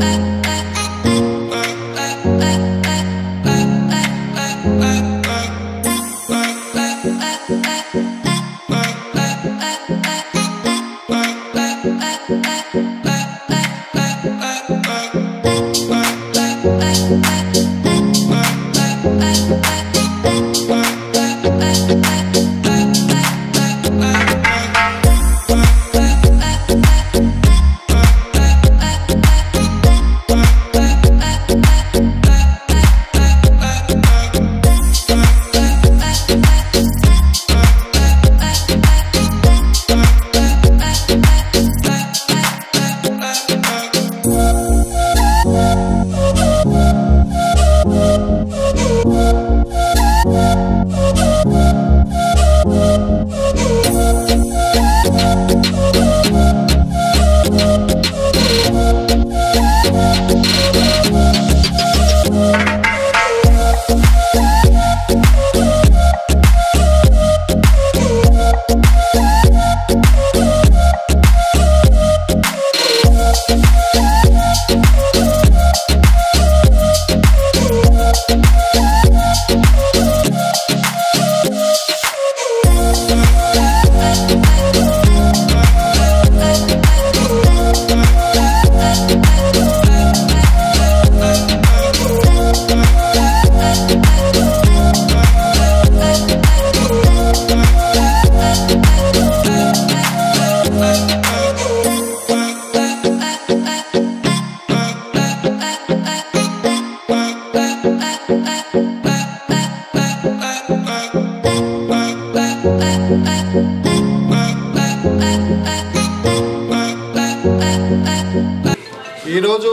ఈరోజు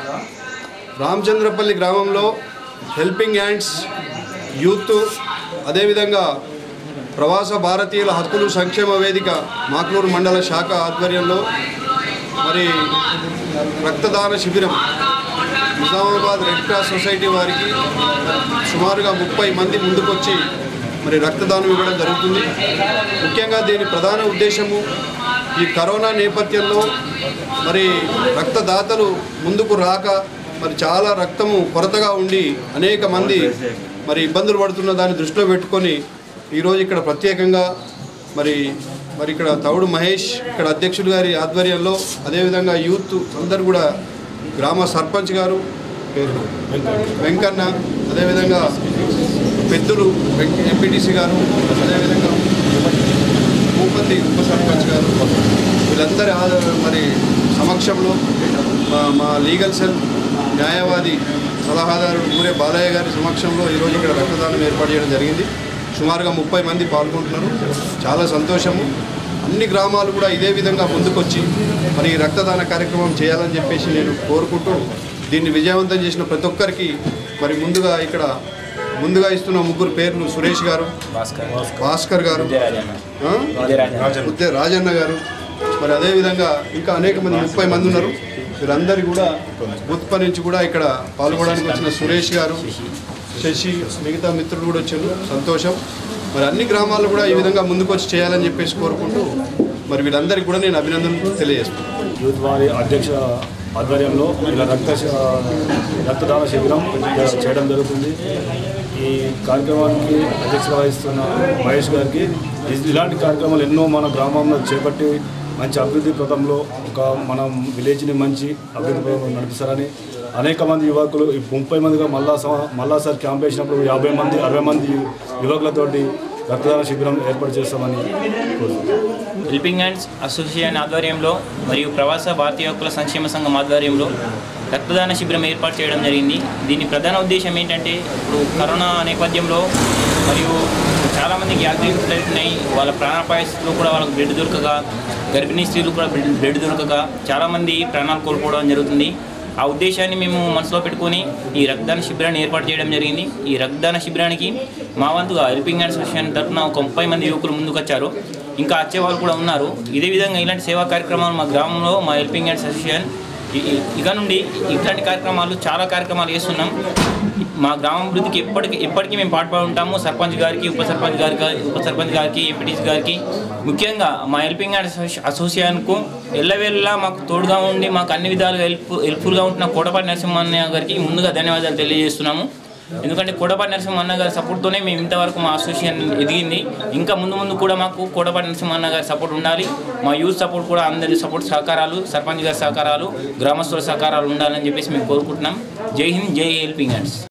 రామచంద్రపల్లి గ్రామంలో helping hands youth అదేవిధంగా ప్రవాస భారతీయుల హక్కులు సంక్షేమ వేదిక మాక్లూరు మండల శాఖ ఆధ్వర్యంలో మరి రక్తదాన శిబిరం నిజామాబాద్ రెడ్ క్రాస్ సొసైటీ వారికి సుమారుగా ముప్పై మంది ముందుకొచ్చి మరి రక్తదానం ఇవ్వడం జరుగుతుంది ముఖ్యంగా దీని ప్రధాన ఉద్దేశము ఈ కరోనా నేపథ్యంలో మరి రక్తదాతలు ముందుకు రాక మరి చాలా రక్తము కొరతగా ఉండి అనేక మంది మరి ఇబ్బందులు పడుతున్న దాన్ని దృష్టిలో పెట్టుకొని ఈరోజు ఇక్కడ ప్రత్యేకంగా మరి మరి ఇక్కడ తౌడు మహేష్ ఇక్కడ అధ్యక్షుడు గారి ఆధ్వర్యంలో అదేవిధంగా యూత్ అందరు కూడా గ్రామ సర్పంచ్ గారు పేరు వెంకన్న అదేవిధంగా పెద్దలు ఎంపీటీసీ గారు అదేవిధంగా భూపతి ఉప సర్పంచ్ గారు వీళ్ళందరి ఆద- మరి సమక్షంలో మా మా లీగల్ సెల్ న్యాయవాది సలహాదారు ఊరే బాలయ్య గారి సమక్షంలో ఈరోజు ఇక్కడ రక్తదానం ఏర్పాటు చేయడం జరిగింది సుమారుగా ముప్పై మంది పాల్గొంటున్నారు చాలా సంతోషము అన్ని గ్రామాలు కూడా ఇదే విధంగా ముందుకొచ్చి మరి ఈ రక్తదాన కార్యక్రమం చేయాలని చెప్పేసి నేను కోరుకుంటూ దీన్ని విజయవంతం చేసిన ప్రతి ఒక్కరికి మరి ముందుగా ఇక్కడ ముందుగా ఇస్తున్న ముగ్గురు పేర్లు సురేష్ గారు భాస్కర్ గారు ఆ? ఉద్దే రాజన్న గారు మరి అదేవిధంగా ఇంకా అనేక మంది ముప్పై మంది ఉన్నారు వీరందరి కూడా బుత్ప నుంచి కూడా ఇక్కడ పాల్గొనడానికి వచ్చిన సురేష్ గారు శశి మిగతా మిత్రులు కూడా వచ్చారు సంతోషం మరి అన్ని గ్రామాల్లో కూడా ఈ విధంగా ముందుకొచ్చి చేయాలని చెప్పేసి కోరుకుంటూ మరి వీళ్ళందరికీ కూడా నేను అభినందనలు తెలియజేస్తున్నాను యూత్ వారి అధ్యక్ష ఆధ్వర్యంలో ఇలా రక్త శ- రక్తదాన శిబిరం ఇక్కడ చేయడం జరుగుతుంది ఈ కార్యక్రమానికి అధ్యక్షత వహిస్తున్న మహేష్ గారికి ఇ- ఇలాంటి కార్యక్రమాలు ఎన్నో మన గ్రామంలో చేపట్టి మంచి అభివృద్ధి పథంలో ఒక మనం విలేజ్ని మంచి అభివృద్ధి పథంలో నడిపిస్తారని అనేక మంది యువకులు ఈ ముప్పై మందిగా మళ్ళా సం- మళ్ళా సార్ క్యాంప్ వేసినప్పుడు యాభై మంది అరవై మంది యువకులతోటి రక్తదాన శిబిరం ఏర్పాటు చేస్తామని కోరుతున్నాను హెల్పింగ్ హ్యాండ్స్ అసోసియేషన్ ఆధ్వర్యంలో మరియు ప్రవాస భారతీయ హక్కుల సంక్షేమ సంఘం ఆధ్వర్యంలో రక్తదాన శిబిరం ఏర్పాటు చేయడం జరిగింది దీని ప్రధాన ఉద్దేశం ఏంటంటే ఇప్పుడు కరోనా నేపథ్యంలో మరియు చాలామందికి యాక్సిడెంట్స్ జరుగుతున్నాయి వాళ్ళ ప్రాణాపాయ స్థితిలో కూడా వాళ్ళకి బ్లడ్ దొరకక గర్భిణీ స్త్రీలు కూడా బ్లడ్ బ్లడ్ దొరకక చాలామంది ప్రాణాలు కోల్పోవడం జరుగుతుంది ఆ ఉద్దేశాన్ని మేము మనసులో పెట్టుకొని ఈ రక్తదాన శిబిరాన్ని ఏర్పాటు చేయడం జరిగింది ఈ రక్తదాన శిబిరానికి మా వంతుగా హెల్పింగ్ హ్యాండ్స్ అసోసియేషన్ తరఫున ఒక ముప్పై మంది యువకులు ముందుకు వచ్చారు ఇంకా వచ్చే వాళ్ళు కూడా ఉన్నారు ఇదే విధంగా ఇలాంటి సేవా కార్యక్రమాలు మా గ్రామంలో మా హెల్పింగ్ హ్యాండ్స్ అసోసియేషన్ ఇ- ఇ- ఇక నుండి ఇట్లాంటి కార్యక్రమాలు చాలా కార్యక్రమాలు చేస్తున్నాం మా గ్రామాభివృద్ధికి ఎప్పటికీ ఎప్పటికీ మేము పాటుపడి ఉంటాము సర్పంచ్ గారికి ఉప సర్పంచ్ గారికి ఉప సర్పంచ్ గారికి ఎంపీటీసీ గారికి ముఖ్యంగా మా హెల్పింగ్ హ్యాండ్ అసోసి అసోసియేషన్కు ఎల్లవేళలా మాకు తోడుగా ఉండి మాకు అన్ని విధాలుగా హెల్ప్ హెల్ప్ఫుల్గా ఉంటున్న కోటపాటి నరసింహన్న గారికి ముందుగా ధన్యవాదాలు తెలియజేస్తున్నాము ఎందుకంటే కోటపాటి నరసింహన్న గారి సపోర్ట్తోనే మేము ఇంతవరకు మా అసోసియేషన్ ఎదిగింది ఇంకా ముందు ముందు కూడా మాకు కోటపాటి నరసింహన్న గారి సపోర్ట్ ఉండాలి మా యూత్ సపోర్ట్ కూడా అందరి సపోర్ట్ సహకారాలు సర్పంచ్ గారి సహకారాలు గ్రామస్తుల సహకారాలు ఉండాలని చెప్పేసి మేము కోరుకుంటున్నాం జై హింద్ జై హెల్పింగ్ హ్యాండ్స్